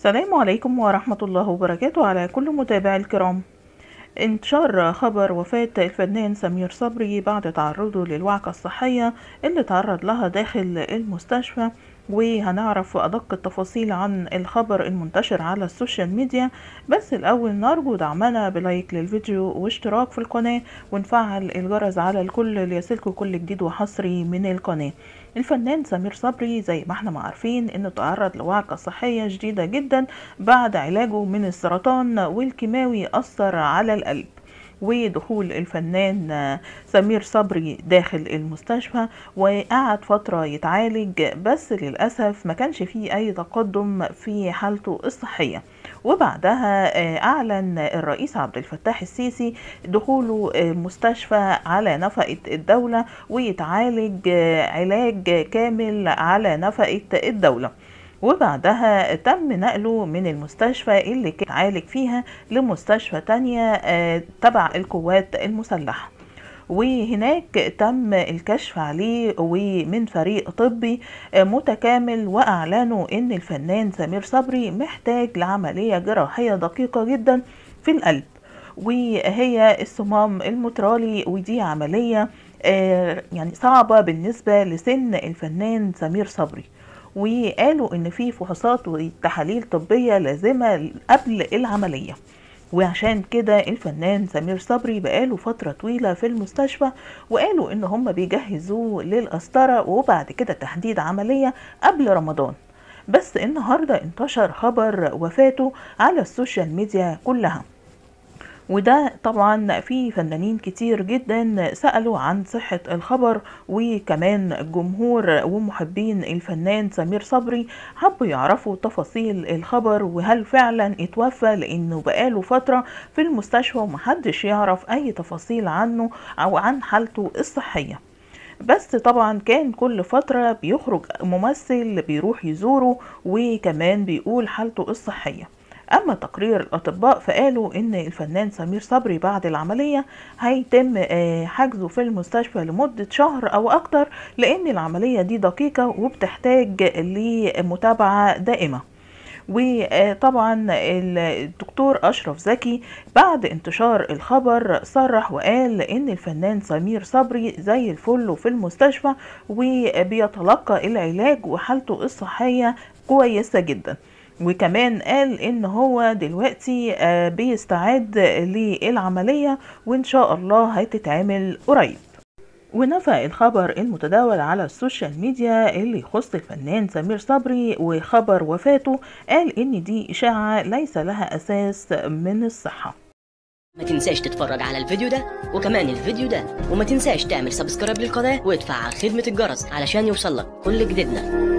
السلام عليكم ورحمة الله وبركاته على كل متابعي الكرام انتشار خبر وفاة الفنان سمير صبري بعد تعرضه للوعكة الصحية اللي تعرض لها داخل المستشفى وهنعرف أدق التفاصيل عن الخبر المنتشر على السوشيال ميديا بس الأول نرجو دعمنا بلايك للفيديو واشتراك في القناة ونفعل الجرس على الكل ليصلكوا كل جديد وحصري من القناة الفنان سمير صبري زي ما احنا ما عارفين انه تعرض لوعكة صحية شديدة جدا بعد علاجه من السرطان والكيماوي أثر على القلب ودخول الفنان سمير صبري داخل المستشفى وقعد فترة يتعالج بس للأسف ما كانش فيه أي تقدم في حالته الصحية وبعدها أعلن الرئيس عبد الفتاح السيسي دخوله المستشفى على نفقة الدولة ويتعالج علاج كامل على نفقة الدولة وبعدها تم نقله من المستشفى اللي كان عالج فيها لمستشفى تانية تبع القوات المسلحة وهناك تم الكشف عليه ومن فريق طبي متكامل واعلنوا ان الفنان سمير صبري محتاج لعملية جراحية دقيقة جدا في القلب وهي الصمام المترالي ودي عملية يعني صعبة بالنسبة لسن الفنان سمير صبري وقالوا ان في فحوصات وتحاليل طبية لازمة قبل العملية وعشان كده الفنان سمير صبري بقاله فترة طويلة في المستشفى وقالوا ان هم بيجهزوه للقسطرة وبعد كده تحديد عملية قبل رمضان بس النهاردة انتشر خبر وفاته على السوشيال ميديا كلها وده طبعا في فنانين كتير جدا سألوا عن صحة الخبر وكمان جمهور ومحبين الفنان سمير صبري حبوا يعرفوا تفاصيل الخبر وهل فعلا اتوفى لانه بقاله فترة في المستشفى ومحدش يعرف اي تفاصيل عنه او عن حالته الصحية بس طبعا كان كل فترة بيخرج ممثل بيروح يزوره وكمان بيقول حالته الصحية اما تقرير الاطباء فقالوا ان الفنان سمير صبري بعد العمليه هيتم حجزه في المستشفى لمده شهر او اكتر لان العمليه دي دقيقه وبتحتاج لمتابعه دائمه وطبعا الدكتور اشرف زكي بعد انتشار الخبر صرح وقال ان الفنان سمير صبري زي الفل وفي المستشفى وبيتلقى العلاج وحالته الصحيه كويسه جدا وكمان قال ان هو دلوقتي بيستعد للعملية وان شاء الله هتتعمل قريب ونفى الخبر المتداول على السوشيال ميديا اللي يخص الفنان سمير صبري وخبر وفاته قال ان دي اشاعة ليس لها اساس من الصحة ما تنساش تتفرج على الفيديو ده وكمان الفيديو ده وما تنساش تعمل سبسكرايب للقناة وتفعل خدمة الجرس علشان يوصلك كل جديدنا